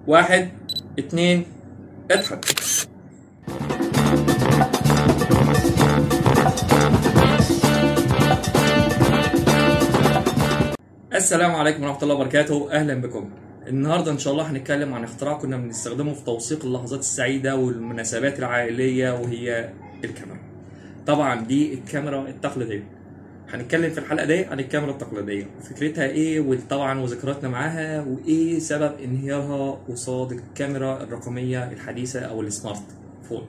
واحد اتنين اضحك السلام عليكم ورحمة الله وبركاته أهلا بكم النهاردة إن شاء الله هنتكلم عن اختراع كنا بنستخدمه في توثيق اللحظات السعيدة والمناسبات العائلية وهي الكاميرا طبعا دي الكاميرا التقليدية هنتكلم في الحلقة دي عن الكاميرا التقليدية وفكرتها ايه وطبعا وذكرياتنا معاها وايه سبب انهيارها قصاد الكاميرا الرقمية الحديثة او السمارت فون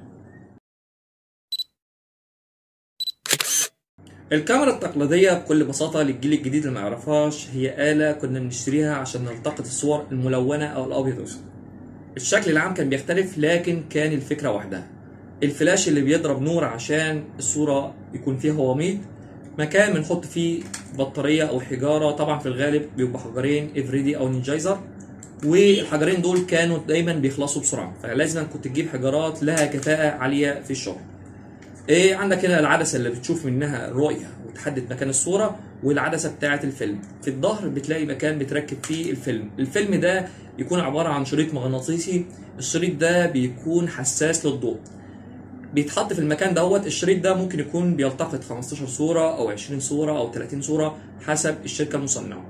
الكاميرا التقليدية بكل بساطة للجيل الجديد اللي ما يعرفهاش هي آلة كنا بنشتريها عشان نلتقط الصور الملونة أو الأبيض والأسود. الشكل العام كان بيختلف لكن كان الفكرة واحدة. الفلاش اللي بيضرب نور عشان الصورة يكون فيها وميض مكان بنحط فيه بطارية أو حجارة طبعا في الغالب بيبقوا حجرين افريدي أو نينجايزر والحجرين دول كانوا دايما بيخلصوا بسرعة فلازم كنت تجيب حجارات لها كفاءة عالية في الشغل. ايه عندك هنا العدسه اللي بتشوف منها الرؤيه وتحدد مكان الصوره والعدسه بتاعه الفيلم في الظهر بتلاقي مكان بتركب فيه الفيلم الفيلم ده يكون عباره عن شريط مغناطيسي الشريط ده بيكون حساس للضوء بيتحط في المكان دوت الشريط ده ممكن يكون بيلتقط 15 صوره او 20 صوره او 30 صوره حسب الشركه المصنعه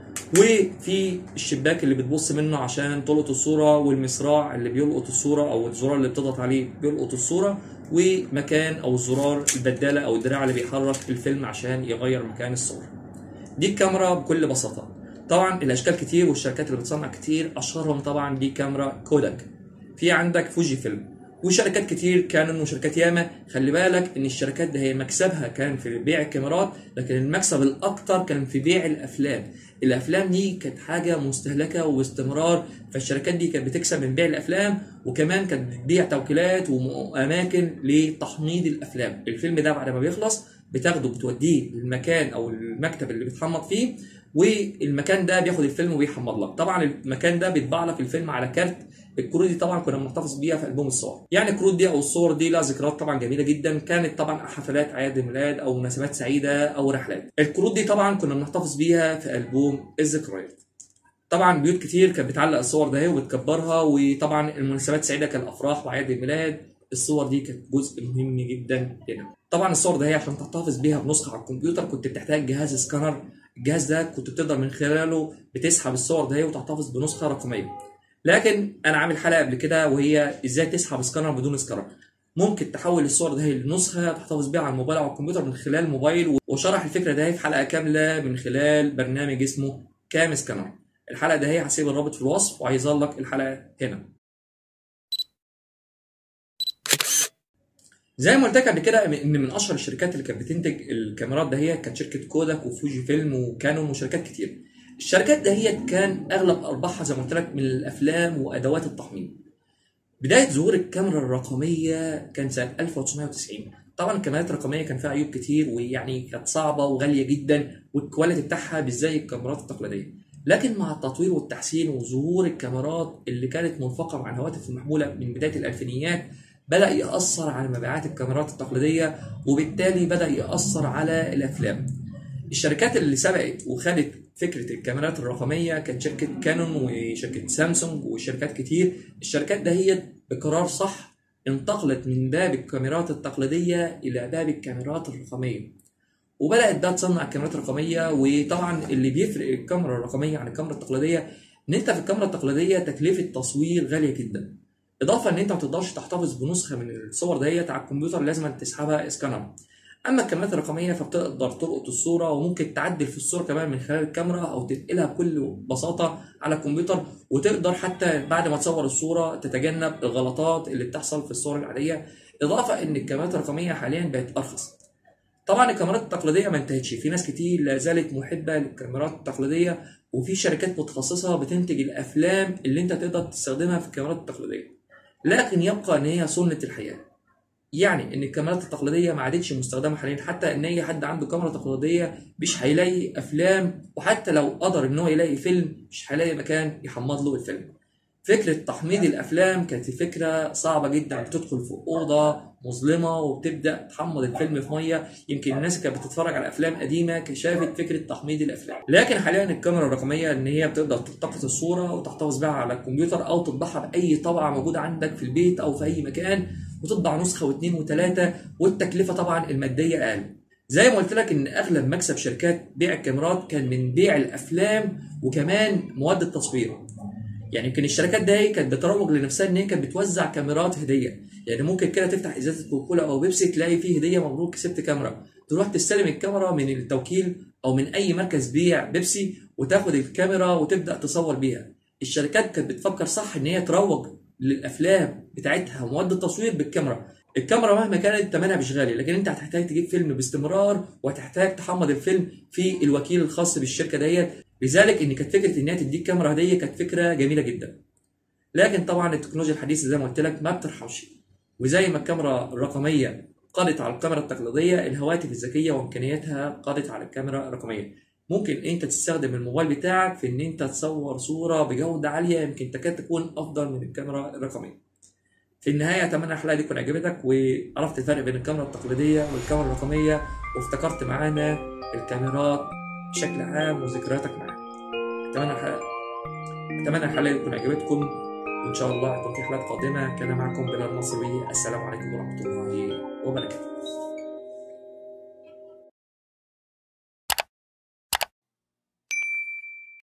وفي الشباك اللي بتبص منه عشان تلقط الصوره والمصراع اللي بيلقط الصوره او الزرار اللي بتضغط عليه بيلقط الصوره ومكان او زرار البداله او الدراع اللي بيحرك الفيلم عشان يغير مكان الصور دي الكاميرا بكل بساطه طبعا الاشكال كتير والشركات اللي بتصنع كتير اشهرهم طبعا دي كاميرا كوداك في عندك فوجي فيلم وشركات كتير كانون وشركات ياما خلي بالك ان الشركات دي هي مكسبها كان في بيع الكاميرات لكن المكسب الاكتر كان في بيع الافلام الافلام دي كانت حاجه مستهلكه واستمرار فالشركات دي كانت بتكسب من بيع الافلام وكمان كانت بتبيع توكيلات واماكن لتحميض الافلام الفيلم ده بعد ما بيخلص بتاخده بتوديه للمكان او المكتب اللي بيتحمض فيه والمكان ده بياخد الفيلم وبيحمض لك طبعا المكان ده بيطبع لك الفيلم على كارت الكروت دي طبعا كنا بنحتفظ بيها في البوم الصور يعني الكروت دي او الصور دي لها ذكريات طبعا جميله جدا كانت طبعا حفلات اعياد الميلاد او مناسبات سعيده او رحلات الكروت دي طبعا كنا بنحتفظ بيها في البوم الذكريات طبعا بيوت كتير كانت بتعلق الصور ده وبتكبرها وطبعا المناسبات السعيده كالافراح واعياد الميلاد الصور دي كانت جزء مهم جدا هنا طبعا الصور ده هي عشان تحتفظ بيها بنسخه على الكمبيوتر كنت بتحتاج جهاز سكانر الجهاز ده كنت بتقدر من خلاله بتسحب الصور ده وتحتفظ بنسخه رقميه لكن انا عامل حلقه قبل كده وهي ازاي تسحب سكانر بدون سكانر ممكن تحول الصور ده لنسخه تحتفظ بيها على الموبايل او الكمبيوتر من خلال الموبايل وشرح الفكره ده في حلقه كامله من خلال برنامج اسمه كام سكانر الحلقه ده هي هسيب الرابط في الوصف وهيظهر لك الحلقه هنا زي ما قلت لك قبل كده ان من اشهر الشركات اللي كانت بتنتج الكاميرات ده هي كانت شركه كوداك وفوجي فيلم وكانون وشركات كتير الشركات ده هي كان اغلب ارباحها زي ما قلت لك من الافلام وادوات التحميض بدايه ظهور الكاميرا الرقميه كان سنه 1990 طبعا الكاميرات الرقميه كان فيها عيوب كتير ويعني كانت صعبه وغاليه جدا والكواليتي بتاعها مش زي الكاميرات التقليديه لكن مع التطوير والتحسين وظهور الكاميرات اللي كانت منفقه مع الهواتف المحموله من بدايه الالفينيات بدا ياثر على مبيعات الكاميرات التقليديه وبالتالي بدا ياثر على الافلام الشركات اللي سبقت وخدت فكره الكاميرات الرقميه كانت شركه كانون وشركه سامسونج وشركات كتير الشركات دهيت بقرار صح انتقلت من باب الكاميرات التقليديه الى باب الكاميرات الرقميه وبدات ده تصنع الكاميرات الرقميه وطبعا اللي بيفرق الكاميرا الرقميه عن الكاميرا التقليديه ان انت في الكاميرا التقليديه تكلفه تصوير غاليه جدا اضافه ان انت ما تقدرش تحتفظ بنسخه من الصور دهيت على الكمبيوتر لازم تسحبها اسكانر اما الكاميرات الرقميه فبتقدر تلقط الصوره وممكن تعدل في الصوره كمان من خلال الكاميرا او تنقلها بكل بساطه على الكمبيوتر وتقدر حتى بعد ما تصور الصوره تتجنب الغلطات اللي بتحصل في الصور العاديه اضافه ان الكاميرات الرقميه حاليا بقت ارخص طبعا الكاميرات التقليديه ما انتهتش في ناس كتير لا زالت محبه للكاميرات التقليديه وفي شركات متخصصه بتنتج الافلام اللي انت تقدر تستخدمها في الكاميرات التقليديه لكن يبقى ان هي سنه الحياه يعني ان الكاميرات التقليديه ما عادتش مستخدمه حاليا حتى ان اي حد عنده كاميرا تقليديه مش هيلاقي افلام وحتى لو قدر ان هو يلاقي فيلم مش هيلاقي مكان يحمض له الفيلم فكرة تحميض الأفلام كانت فكرة صعبة جدا بتدخل في أوضة مظلمة وبتبدأ تحمض الفيلم في مية يمكن الناس اللي كانت بتتفرج على أفلام قديمة كانت شافت فكرة تحميض الأفلام لكن حاليا الكاميرا الرقمية إن هي بتقدر تلتقط الصورة وتحتفظ بها على الكمبيوتر أو تطبعها بأي طبعة موجودة عندك في البيت أو في أي مكان وتطبع نسخة واثنين وثلاثة والتكلفة طبعا المادية أقل زي ما قلت لك ان اغلب مكسب شركات بيع الكاميرات كان من بيع الافلام وكمان مواد التصوير يعني يمكن الشركات دي كانت بتروج لنفسها ان هي كانت بتوزع كاميرات هديه يعني ممكن كده تفتح ازازه كوكولا او بيبسي تلاقي فيه هديه مبروك كسبت كاميرا تروح تستلم الكاميرا من التوكيل او من اي مركز بيع بيبسي وتاخد الكاميرا وتبدا تصور بيها الشركات كانت بتفكر صح ان هي تروج للافلام بتاعتها ومواد التصوير بالكاميرا الكاميرا مهما كانت ثمنها مش غالي لكن انت هتحتاج تجيب فيلم باستمرار وهتحتاج تحمض الفيلم في الوكيل الخاص بالشركه ديت لذلك ان كانت فكره ان هي تديك كاميرا هديه كانت فكره جميله جدا لكن طبعا التكنولوجيا الحديثه زي ما قلت لك ما بترحمش وزي ما الكاميرا الرقميه قضت على الكاميرا التقليديه الهواتف الذكيه وامكانياتها قضت على الكاميرا الرقميه ممكن انت تستخدم الموبايل بتاعك في ان انت تصور صوره بجوده عاليه يمكن تكاد تكون افضل من الكاميرا الرقميه في النهايه اتمنى الحلقه دي تكون عجبتك وعرفت الفرق بين الكاميرا التقليديه والكاميرا الرقميه وافتكرت معانا الكاميرات بشكل عام وذكرياتك معاها اتمنى الحلقه اتمنى الحلقه دي تكون عجبتكم وان شاء الله هتكون في حلقات قادمه كان معكم بلال نصري السلام عليكم ورحمه الله وبركاته